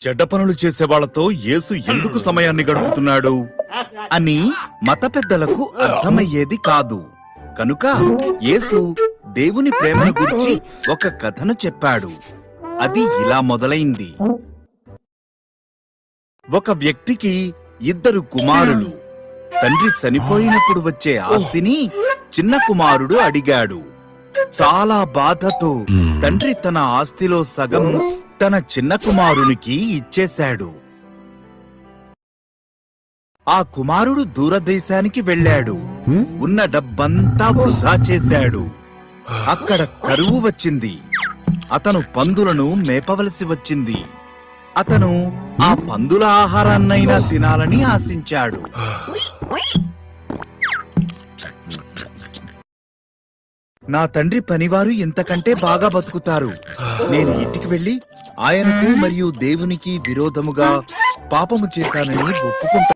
చెడ్డ పనులు చేసే వాళ్ళతో యేసు ఎందుకు సమయాన్ని గడుపుతున్నాడు అని మత పెద్దలకు అర్థమయ్యేది కాదు కనుక యేసు దేవుని ప్రేమను గురించి ఒక కథను చెప్పాడు అది ఇలా మొదలైంది ఒక వ్యక్తికి ఇద్దరు కుమారులు తండ్రి చనిపోయినప్పుడు వచ్చే ఆస్తిని చిన్న కుమారుడు అడిగాడు చాలా బాధతో తండ్రి తన ఆస్తిలో సగం తన చిన్న కుమారునికి ఇచ్చేశాడు ఆ కుమారుడు దూరదేశానికి వెళ్ళాడు ఉన్న డబ్బంతా వృధా చేశాడు అక్కడ కరువు వచ్చింది అతను పందులను మేపవలసి వచ్చింది అతను ఆ పందుల ఆహారాన్నైనా తినాలని ఆశించాడు నా తండ్రి పనివారు ఇంతకంటే బాగా బతుకుతారు నేను ఇంటికి వెళ్లి ఆయనకు మరియు దేవునికి విరోధముగా పాపము చేశానని ఒప్పుకుంటా